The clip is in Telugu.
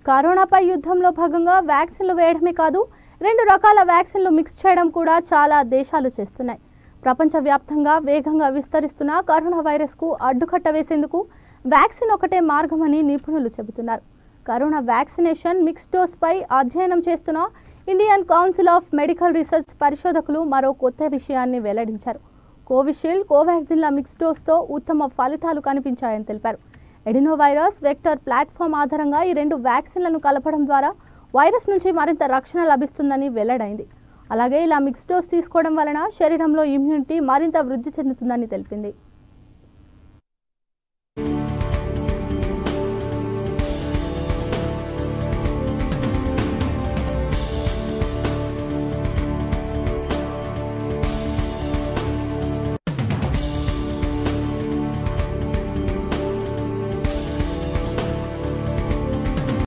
కరోనాపై యుద్ధంలో భాగంగా వ్యాక్సిన్లు వేయడమే కాదు రెండు రకాల వ్యాక్సిన్లు మిక్స్ చేయడం కూడా చాలా దేశాలు చేస్తున్నాయి ప్రపంచవ్యాప్తంగా వేగంగా విస్తరిస్తున్న కరోనా వైరస్కు అడ్డుకట్ట వేసేందుకు వ్యాక్సిన్ ఒకటే మార్గమని నిపుణులు చెబుతున్నారు కరోనా వ్యాక్సినేషన్ మిక్స్ డోస్పై అధ్యయనం చేస్తున్న Indian council of medical research పరిశోధకులు మరో కొత్త విషయాన్ని వెల్లడించారు కోవిషీల్డ్ కోవాక్సిన్ల మిక్స్ డోస్తో ఉత్తమ ఫలితాలు కనిపించాయని తెలిపారు ఎడినో వైరస్ వెక్టర్ ప్లాట్ఫామ్ ఆధారంగా ఈ రెండు వ్యాక్సిన్లను కలపడం ద్వారా వైరస్ నుంచి మరింత రక్షణ లభిస్తుందని వెల్లడైంది అలాగే ఇలా మిక్స్ డోస్ తీసుకోవడం వలన శరీరంలో ఇమ్యూనిటీ మరింత వృద్ధి చెందుతుందని తెలిపింది